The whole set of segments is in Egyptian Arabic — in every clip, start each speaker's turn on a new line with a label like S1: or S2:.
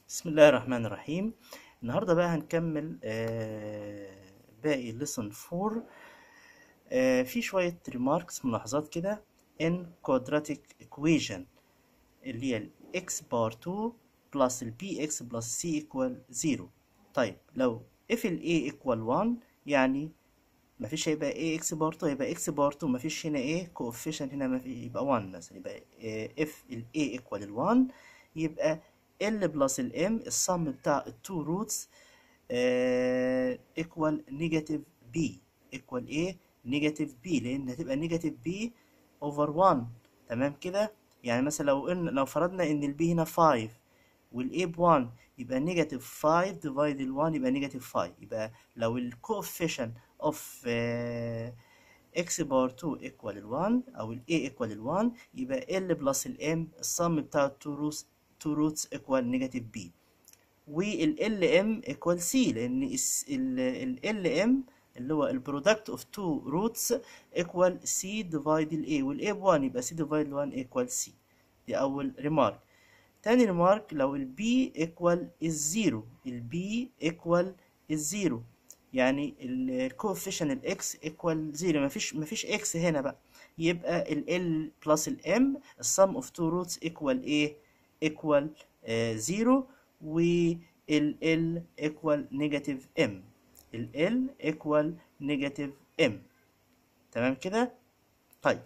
S1: بسم الله الرحمن الرحيم النهارده بقى هنكمل آه، باقي lesson 4 آه، في شوية remarks ملاحظات كده in quadratic equation اللي هي ال x bar 2 plus ال bx plus c equal 0 طيب لو if ال a equal 1 يعني مفيش هيبقى a x بار 2 يبقى x بار 2 مفيش هنا a coefficient هنا مفي يبقى 1 مثلا يبقى آه، if ال a equal ال 1 يبقى ال بلس ال m الصم بتاع ال two roots آه equal negative b equal ايه negative b لان هتبقى negative b over 1 تمام كده يعني مثلا لو قلنا لو فرضنا ان ال b هنا 5 وال a ب 1 يبقى negative 5 divide ال 1 يبقى negative 5 يبقى لو ال coefficient of آه x بار 2 equal ال 1 او ال a equal ال 1 يبقى l بلس ال m الصم بتاع ال two roots two roots equal negative b وال lm equal c لان الس- ال ال lm اللي هو ال product of two roots equal c divide ال a وال a ب 1 يبقى c divide 1 equal c دي اول remark تاني remark لو ال b equal الزيرو ال b equal الزيرو يعني ال coefficient ال x equal زيرو مفيش مفيش x هنا بقى يبقى ال l plus ال m السم of two roots equal ايه equal آه زيرو وال l equal negative m ال l equal negative m تمام كده طيب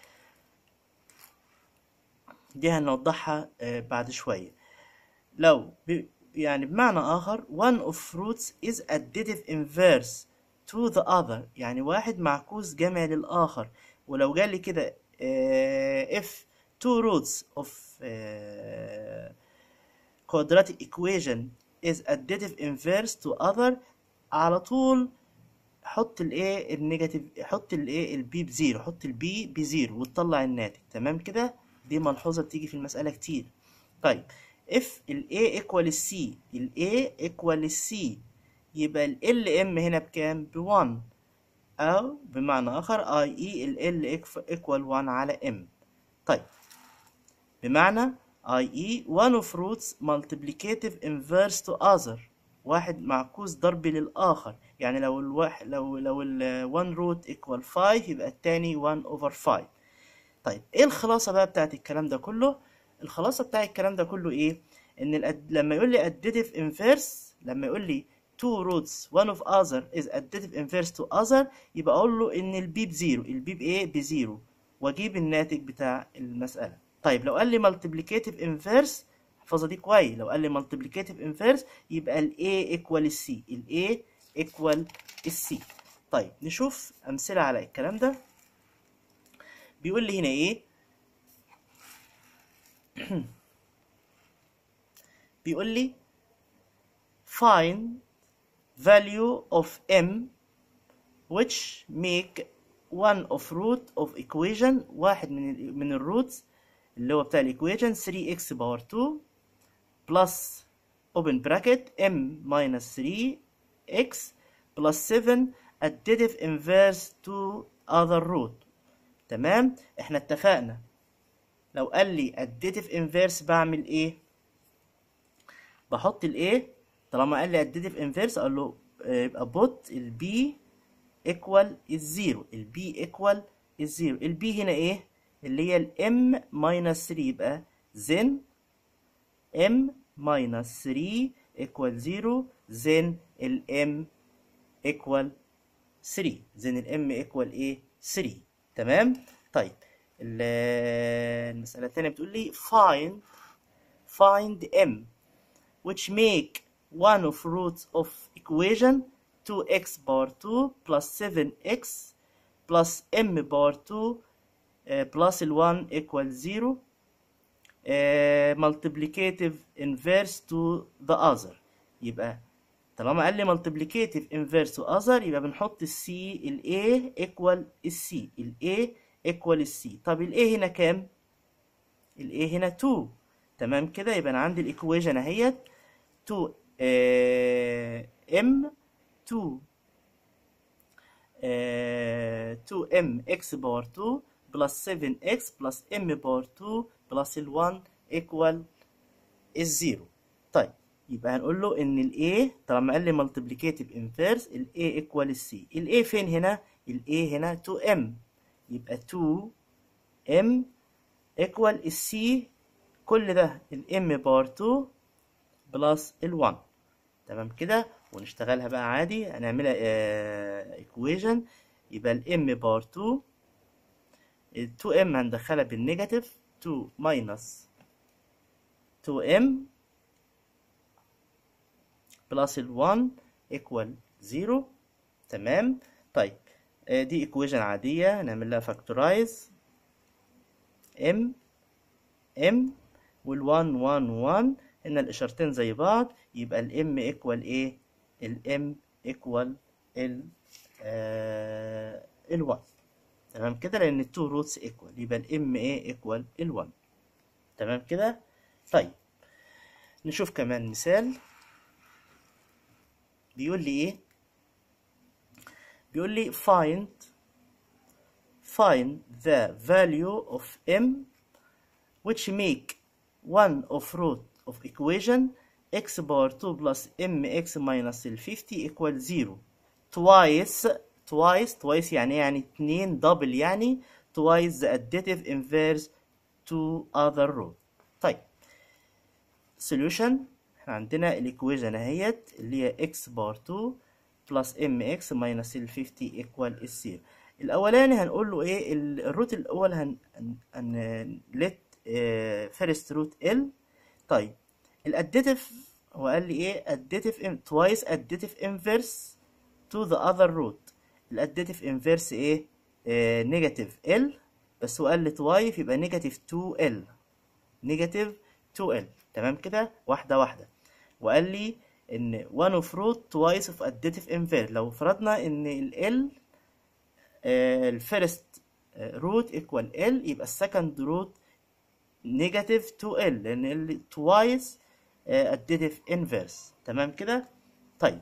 S1: دي هنوضحها آه بعد شوية لو ب... يعني بمعنى آخر one of fruits is additive inverse to the other يعني واحد معكوس جمع للآخر ولو قال لي كده آه if two roots of آه quadratic equation is additive inverse to other على طول حط الايه النيجاتيف حط الايه البي بزيرو حط البي بزيرو وتطلع الناتج تمام كده دي ملحوظة بتيجي في المسألة كتير طيب if ال A equal ال C ال A equal ال C يبقى ال LM هنا بكام؟ ب 1 أو بمعنى آخر i.e ال L equal 1 على M طيب بمعنى i.e one of roots multiplicative inverse to other واحد معكوس ضربي للآخر يعني لو الواحد لو لو ال one root equal 5 يبقى التاني 1 over 5 طيب ايه الخلاصة بقى بتاعت الكلام ده كله الخلاصة بتاعت الكلام ده كله ايه ان الأد... لما يقول لي additive inverse لما يقول لي two roots one of other is additive inverse to other يبقى اقول له ان البي بزيرو البي بايه بزيرو واجيب الناتج بتاع المسألة طيب لو قال لي multiplicative inverse احفظها دي كويس لو قال لي multiplicative inverse يبقى ال A equal ال C ال A equal ال C طيب نشوف أمثلة على الكلام ده بيقول لي هنا ايه بيقول لي find value of m which make one of root of equation واحد من ال من الروتس اللي هو بتاع الايكويشن 3x باور 2 plus open bracket m minus 3x plus 7 additive inverse to other root تمام احنا اتفقنا لو قال لي additive inverse بعمل ايه بحط الايه طالما قال لي additive inverse اقول له آه، يبقى put ال b equal الزيرو ال b equal الزيرو ال b هنا ايه اللي هي ال m minus 3 يبقى then m minus 3 equal 0 then ال m equal 3 then ال m equal ايه 3 تمام طيب ال- المسألة الثانية بتقول لي find find m which make one of roots of equation 2x power 2 plus 7x plus m power 2 uh, plus ال 1 equal 0 uh, multiplicative inverse to the other يبقى طالما قال لي multiplicative inverse to other يبقى بنحط ال C ال A equal ال C ال A equal ال C طب ال A هنا كام؟ ال A هنا 2 تمام كده يبقى انا عندي الايكويشن اهيت 2 آه M 2 آه 2M x باور 2 بلس 7x بلس M باور 2 بلس ال 1 equal الزيرو طيب يبقى هنقول له ان ال A طالما قال لي multiplicative inverse ال A equal ال C ال A فين هنا ال A هنا 2M يبقى 2M equal ال C كل ده ال M باور 2 بلس ال 1 تمام كده ونشتغلها بقى عادي هنعملها اه equation يبقى ال M باور 2 ال 2M هندخلها بالنيجاتيف 2 minus 2M بلس ال 1 equal 0 تمام طيب آه دي equation عادية هنعمل لها factorize m m وال 1 1 1 هنا الإشارتين زي بعض يبقى ال m equal ايه ال m equal ال آه ال 1 تمام كده لأن ال 2 roots equal يبقى ال m ايه equal ال 1 تمام كده طيب نشوف كمان مثال بيقول لي ايه بيقول لي find find the value of m which make one of root of equation x power 2 plus mx minus ال 50 equal 0 twice twice twice يعني يعني اتنين double يعني twice the additive inverse to other root طيب solution احنا عندنا الايكويشن اهيت اللي هي x بار 2 بلس mx ماينس ال 50 ايكوال الزيرو الاولاني هنقول له ايه الروت الاول هن هن let فيرست روت ال طيب الاديتيف هو قال لي ايه additive twice additive inverse to the other root الاديتيف inverse ايه نيجاتيف ال بس هو قال لي twice يبقى نيجاتيف 2 ال نيجاتيف 2 ال تمام كده واحده واحده وقال لي ان one of root twice of additive inverse لو فرضنا ان ال L الفيرست root equal L يبقى السكند root negative 2L لان ال twice additive inverse تمام كده طيب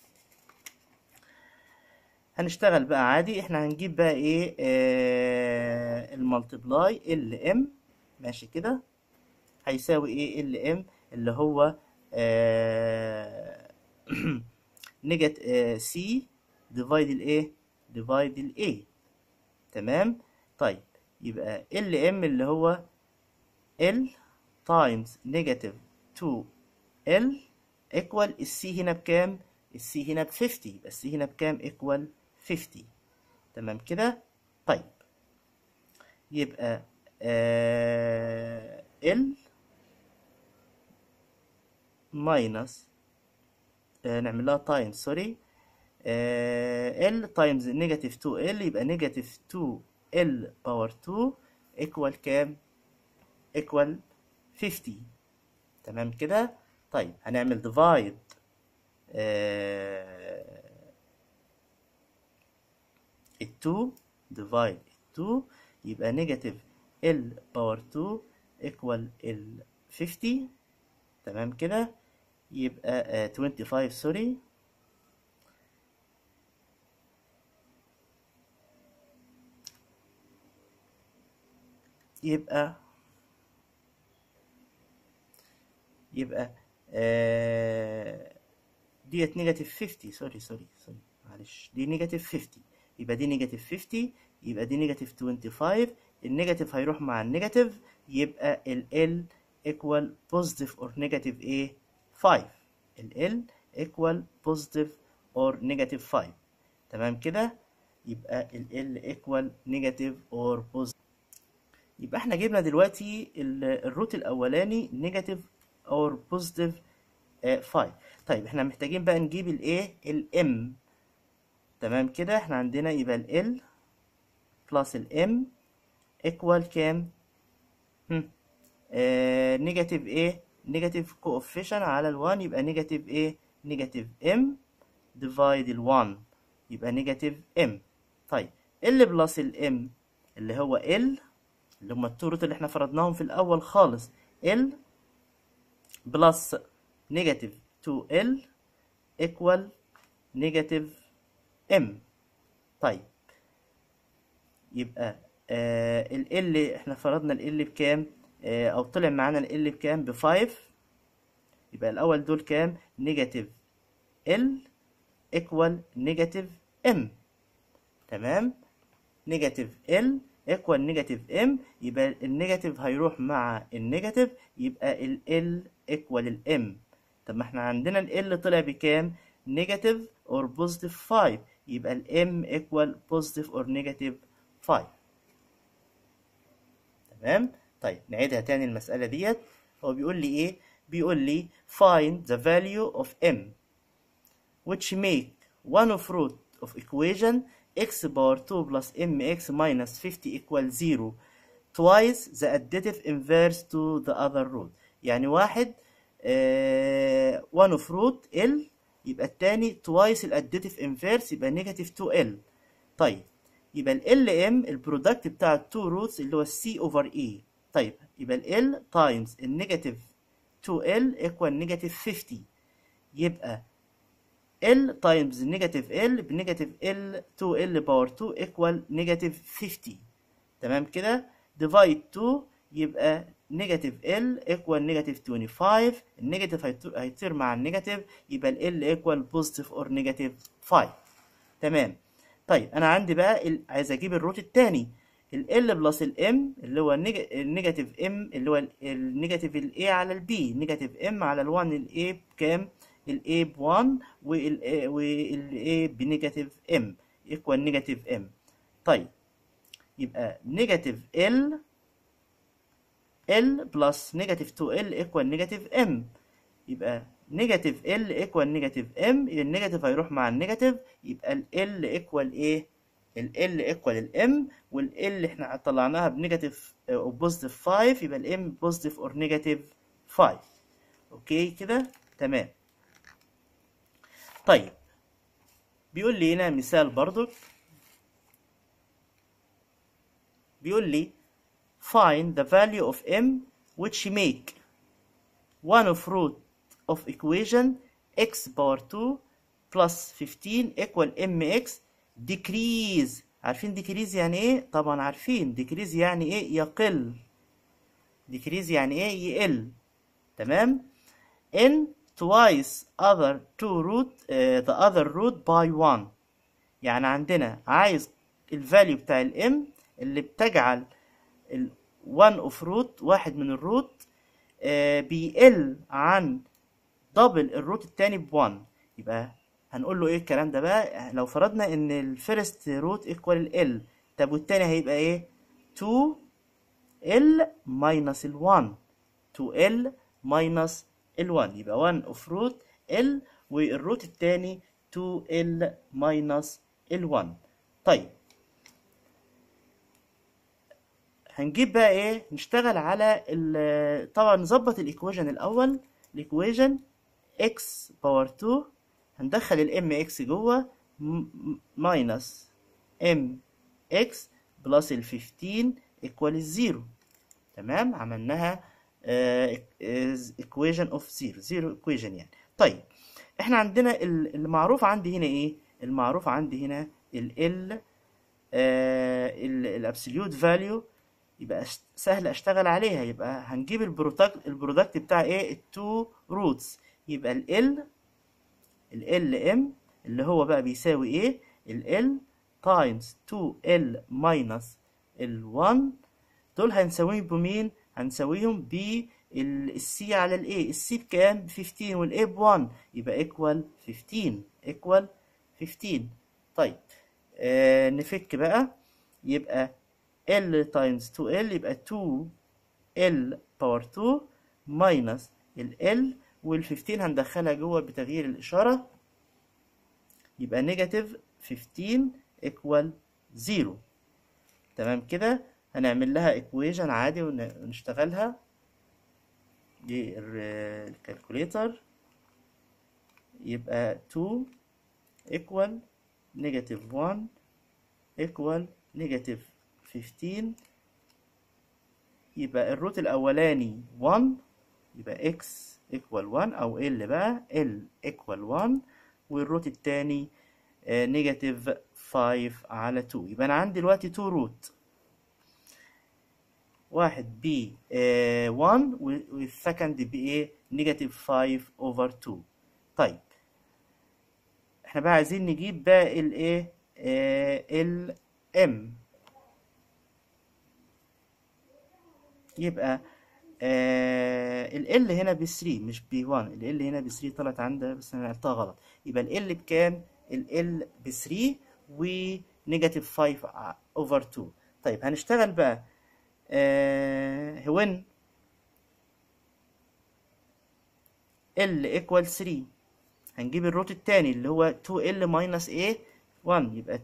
S1: هنشتغل بقى عادي احنا هنجيب بقى ايه آه المالتبلاي ال ام ماشي كده هيساوي ايه ال ام اللي هو نيجات سي ديفايد الايه ديفايد الاي تمام طيب يبقى ال ام اللي هو ال تايمز نيجاتيف 2 ال ايكوال السي هنا بكام السي هنا ب 50 يبقى السي هنا بكام ايكوال 50 تمام كده طيب يبقى آه ال ماينس آه نعمل لها تايمز سوري ال تايمز نيجاتيف 2 ال يبقى نيجاتيف 2 ال باور 2 ايكوال كام ايكوال 50 تمام كده طيب هنعمل ديفايد ال 2 ديفايد ال 2 يبقى نيجاتيف ال باور 2 ايكوال ال 50 تمام كده يبقى uh, 25 سوري يبقى يبقى آه ديت نيجاتيف 50 سوري سوري سوري معلش دي نيجاتيف 50 يبقى دي نيجاتيف 50 يبقى دي نيجاتيف 25 النيجاتيف هيروح مع النيجاتيف يبقى ال L equal positive or negative ايه 5 ال L equal positive or negative 5 تمام كده يبقى ال L equal negative or positive يبقى احنا جبنا دلوقتي الروت الاولاني نيجاتيف اور بوزيتيف 5 طيب احنا محتاجين بقى نجيب الايه الام تمام كده احنا عندنا يبقى ال بلس الام ايكوال كام نيجاتيف ايه نيجاتيف كوفيشن على ال1 يبقى نيجاتيف ايه نيجاتيف ام ديفايد ال1 يبقى نيجاتيف ام طيب ال بلس الام اللي هو ال اللي هما التوروت اللي احنا فرضناهم في الاول خالص ال بلس نيجاتيف 2L equal نيجاتيف M طيب يبقى آه ال L احنا فرضنا ال L بكام آه او طلع معانا ال L بكام ب 5 يبقى الاول دول كام نيجاتيف ال ايكوال نيجاتيف ام تمام نيجاتيف ال ايكوال نيجاتيف ام يبقى النيجاتيف هيروح مع النيجاتيف يبقى ال ال ايكوال الام طب ما احنا عندنا ال ال طلع بكام نيجاتيف اور بوزيتيف 5 يبقى الام ايكوال بوزيتيف اور نيجاتيف 5 تمام طيب نعيدها تاني المسألة ديت هو بيقول لي ايه بيقول لي find the value of m which make one of root of equation x power 2 plus mx minus 50 equal 0 twice the additive inverse to the other root يعني واحد آه one of root l يبقى التاني twice الاديتيف inverse يبقى negative 2l طيب يبقى ال LM البرودكت بتاع التو روتس اللي هو C over E طيب يبقى ال L times النيجاتيف 2L equal نيجاتيف 50 يبقى L times نيجاتيف L بنيجاتيف L 2L باور 2 equal نيجاتيف 50 تمام كده divide 2 يبقى نيجاتيف L equal نيجاتيف 25 النيجاتيف هيطير مع النيجاتيف يبقى ال L equal بوزيتيف اور نيجاتيف 5 تمام طيب انا عندي بقى ال... عايز اجيب الروت الثاني ال L بلس ال M اللي هو النيجاتيف M اللي هو النيجاتيف ال A على ال B نيجاتيف M على ال 1 ال A بكام ال A ب 1 وال A وال A بنيجاتيف M ايكوال نيجاتيف M طيب يبقى نيجاتيف L L بلس نيجاتيف 2L ايكوال نيجاتيف M يبقى نيجاتيف ال ايكوال نيجاتيف ام يبقى النيجاتيف هيروح مع النيجاتيف يبقى ال ال ايكوال ايه ال ال ايكوال الام وال ال احنا طلعناها بنيجاتيف او بوزيتيف 5 يبقى الام بوزيتيف اور نيجاتيف 5 اوكي كده تمام طيب بيقول لي هنا مثال برضو بيقول لي find the value of m which make one of root of equation x power 2 plus 15 equal mx decrease عارفين decrease يعني ايه؟ طبعا عارفين decrease يعني ايه؟ يقل decrease يعني ايه؟ يقل تمام؟ in twice other two root uh, the other root by 1 يعني عندنا عايز الفاليو بتاع الام اللي بتجعل ال 1 of root واحد من الروت uh, بيقل عن دبل الروت التاني ب 1 يبقى هنقول له ايه الكلام ده بقى لو فرضنا ان الفيرست روت ايكوال ال طب والتاني هيبقى ايه 2 ال ماينس ال 1 2 ال ماينس ال 1 يبقى 1 اوف روت ال والروت التاني 2 ال ماينس ال 1 طيب هنجيب بقى ايه نشتغل على ال طبعا نظبط الايكويشن الاول الايكويشن x باور 2 هندخل الام اكس جوه ماينس ام اكس بلس ال 15 ايكوال الزيرو تمام عملناها ايكويشن اوف زيرو زيرو ايكويشن يعني طيب احنا عندنا المعروف عندي هنا ايه المعروف عندي هنا ال ال الابسوليوت فاليو يبقى سهل اشتغل عليها يبقى هنجيب البرودكت البرودكت بتاع ايه التو روتس يبقى ال ال ال ام اللي هو بقى بيساوي ايه ال ال تايمز 2 ال ماينس ال 1 دول هنساويهم بمين هنساويهم ب السي على الاي السي بكام ب 15 والاي ب 1 يبقى ايكوال 15 ايكوال 15 طيب آه نفك بقى يبقى ال تايمز 2 ال يبقى 2 ال باور 2 ماينس ال ال وال 15 هندخلها جوه بتغيير الإشارة يبقى نيجاتيف 15 ايكوال 0 تمام كده هنعمل لها ايكويشن عادي ونشتغلها بالكالكوليتر يبقى 2 ايكوال نيجاتيف 1 ايكوال نيجاتيف 15 يبقى الروت الأولاني 1 يبقى x equal 1 أو L بقى L equal 1 والروت التاني نيجاتيف 5 على 2 يبقى أنا عندي دلوقتي 2 روت واحد ب 1 والسكند ب ايه نيجاتيف 5 اوفر 2 طيب احنا بقى عايزين نجيب باقي الايه ال m يبقى آه ال L هنا ب 3 مش ب 1 ال L هنا ب 3 طلعت عندها بس انا عرفتها غلط يبقى ال L بكام؟ ال L ب 3 ونيجاتيف 5 اوفر 2 طيب هنشتغل بقى آه when L equal 3 هنجيب الروت التاني اللي هو 2L minus A 1 يبقى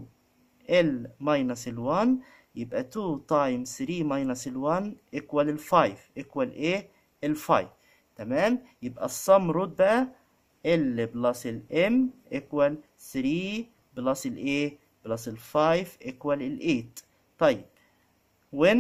S1: 2L minus ال 1 يبقى 2 times 3 minus ال 1 equal ال 5 equal ايه ال 5 تمام يبقى السم روت بقى L plus ال M equal 3 plus ال A plus ال 5 equal ال 8 طيب when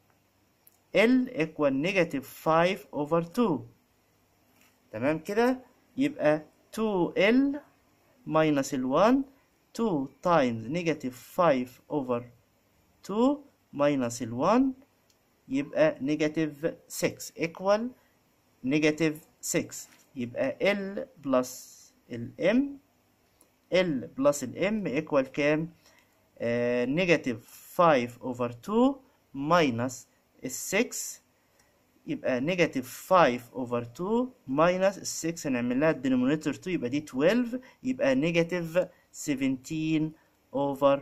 S1: L equal negative 5 over 2 تمام كده يبقى 2L minus ال 1 2 times negative 5 over 2 minus ال 1 يبقى negative 6 equal negative 6 يبقى L plus ال M L plus ال M equal كام؟ آه negative 5 over 2 minus ال 6 يبقى negative 5 over 2 minus ال 6 هنعمل لها denominator 2 يبقى دي 12 يبقى negative 17 over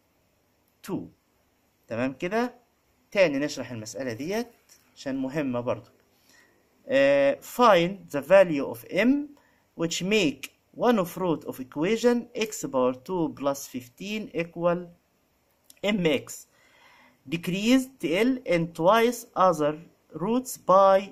S1: 2 تمام كده تاني نشرح المسألة ديت عشان مهمة برضو uh, find the value of m which make one of root of equation x power 2 plus 15 equal mx decrease till and twice other roots by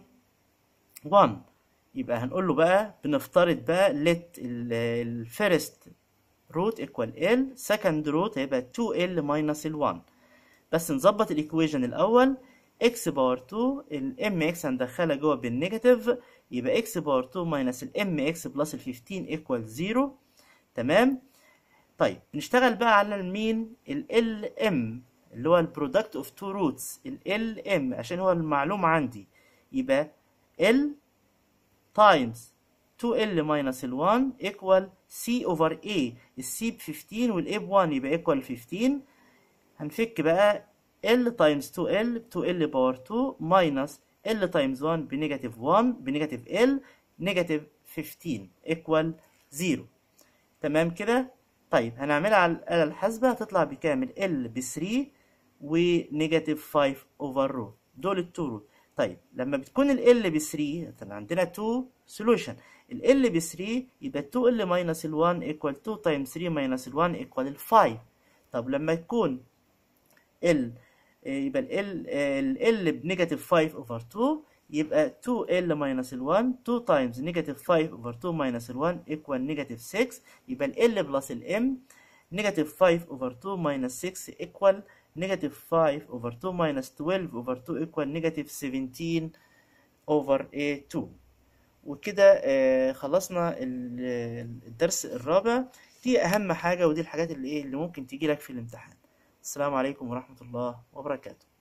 S1: 1 يبقى هنقول له بقى بنفترض بقى let ال first root equal l second root هيبقى 2l minus ال 1 بس نظبط الايكويشن الاول x باور 2 ال mx هندخلها جوه بالنيجاتيف يبقى x باور 2 ماينس ال mx بلس ال 15 ايكوال 0 تمام طيب نشتغل بقى على المين ال lm اللي هو البرودكت اوف تو روتس ال lm عشان هو المعلوم عندي يبقى l تايمز 2l minus ال 1 equal c over a ال c ب 15 وال a ب 1 يبقى equal 15 هنفك بقى L times 2L 2L باور 2 minus L times 1 بنيجاتيف 1 بنيجاتيف L نيجاتيف 15 equal 0 تمام كده طيب هنعملها على الآلة الحاسبة هتطلع بكامل L ب 3 ونيجاتيف 5 over root دول التو روت طيب لما بتكون ال L ب 3 عندنا 2 solution ال L ب 3 يبقى 2L minus ال 1 equal 2 times 3 minus ال 1 equal ال 5 طب لما تكون ال يبقى ال ال ال بنيجاتيف 5 اوفر 2 يبقى 2l minus ال 1 2 times نيجاتيف 5 اوفر 2 minus ال 1 equal نيجاتيف 6 يبقى ال l بلس ال m نيجاتيف 5 اوفر 2 minus 6 equal نيجاتيف 5 اوفر 2 minus 12 اوفر 2 equal نيجاتيف 17 اوفر a 2 وكده آه خلصنا الدرس الرابع دي اهم حاجه ودي الحاجات اللي ايه اللي ممكن تيجي لك في الامتحان السلام عليكم ورحمة الله وبركاته